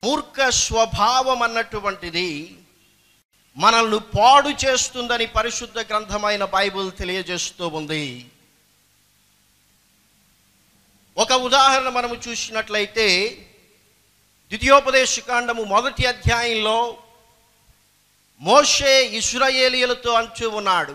మూర్ఖ స్వభావం అన్నటువంటిది మనల్ని పాడు చేస్తుందని పరిశుద్ధ గ్రంథమైన బైబిల్ తెలియజేస్తూ ఉంది ఒక ఉదాహరణ మనము చూసినట్లయితే ద్వితీయోపదేశకాండము మొదటి అధ్యాయంలో మోషే ఇస్రాయేలీలతో అంటూ ఉన్నాడు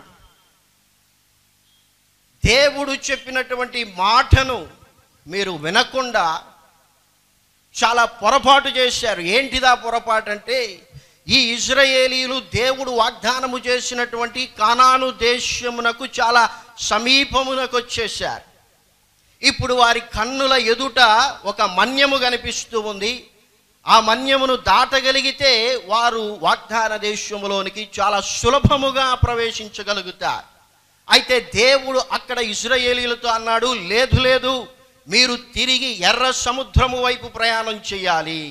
దేవుడు చెప్పినటువంటి మాటను మీరు వినకుండా చాలా పొరపాటు చేశారు ఏంటిదా పొరపాటు అంటే ఈ ఇజ్రాయేలీలు దేవుడు వాగ్దానము చేసినటువంటి కానాను దేశమునకు చాలా సమీపమునకు వచ్చేశారు ఇప్పుడు వారి కన్నుల ఎదుట ఒక మన్యము కనిపిస్తూ ఉంది ఆ మన్యమును దాటగలిగితే వారు వాగ్దాన దేశములోనికి చాలా సులభముగా ప్రవేశించగలుగుతారు అయితే దేవుడు అక్కడ ఇజ్రాయేలీలతో అన్నాడు లేదు లేదు మీరు తిరిగి ఎర్ర సముద్రము వైపు ప్రయాణం చేయాలి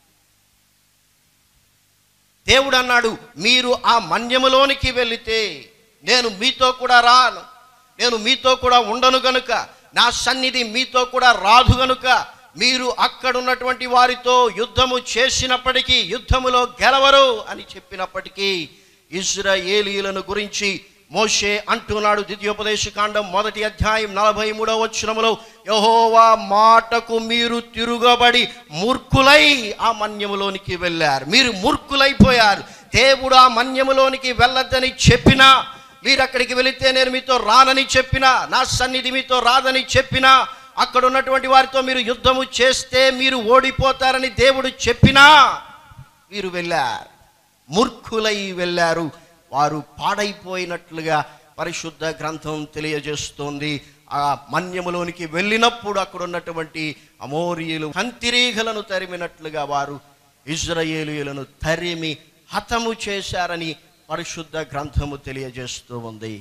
దేవుడు అన్నాడు మీరు ఆ మన్యములోనికి వెళితే నేను మీతో కూడా రాను నేను మీతో కూడా ఉండను గనుక నా సన్నిధి మీతో కూడా రాదు గనుక మీరు అక్కడ ఉన్నటువంటి వారితో యుద్ధము చేసినప్పటికీ యుద్ధములో గెలవరు అని చెప్పినప్పటికీ ఇజ్రాయేలీలను గురించి మోషే అంటున్నాడు ద్వితీయోపదేశ కాండం మొదటి అధ్యాయం నలభై మూడవ వచనములో యహోవా మాటకు మీరు తిరుగబడి మూర్ఖులై ఆ మన్యములోనికి వెళ్ళారు మీరు మూర్ఖులైపోయారు దేవుడు ఆ మన్యములోనికి వెళ్ళొద్దని చెప్పినా మీరు అక్కడికి వెళితే నేను మీతో రానని చెప్పినా నా సన్నిధి మీతో రాదని చెప్పినా అక్కడ ఉన్నటువంటి వారితో మీరు యుద్ధము చేస్తే మీరు ఓడిపోతారని దేవుడు చెప్పినా వీరు వెళ్ళారు మూర్ఖులై వెళ్ళారు వారు పాడైపోయినట్లుగా పరిశుద్ధ గ్రంథం తెలియజేస్తోంది ఆ మన్యములోనికి వెళ్ళినప్పుడు అక్కడ ఉన్నటువంటి అమోరియులు కంతిరీగలను తరిమినట్లుగా వారు ఇజ్రాయేలీయులను తరిమి హతము చేశారని పరిశుద్ధ గ్రంథము తెలియజేస్తూ ఉంది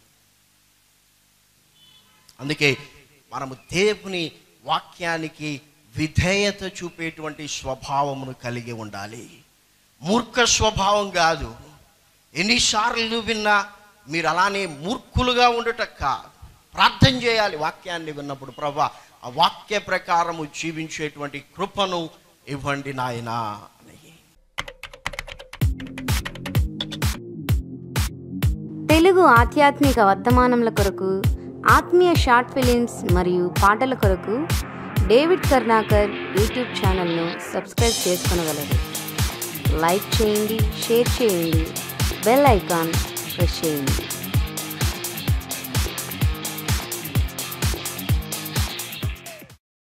అందుకే మనము దేవుని వాక్యానికి విధేయత చూపేటువంటి స్వభావమును కలిగి ఉండాలి మూర్ఖ స్వభావం కాదు ఎన్నిసార్లు విన్నా మీరు అలానే మూర్ఖులుగా ఉండట కాదు ప్రార్థన చేయాలి వాక్యాన్ని విన్నప్పుడు ప్రభా ఆ వాక్య ప్రకారము జీవించేటువంటి కృపను ఇవ్వండి నాయనా అని తెలుగు ఆధ్యాత్మిక వర్తమానముల కొరకు ఆత్మీయ షార్ట్ ఫిలిమ్స్ మరియు పాటల కొరకు డేవిడ్ కర్ణాకర్ యూట్యూబ్ ఛానల్ను సబ్స్క్రైబ్ చేసుకొనగలరు లైక్ చేయండి షేర్ చేయండి బెల్ ఐకాన్ ప్రెస్ చేయండి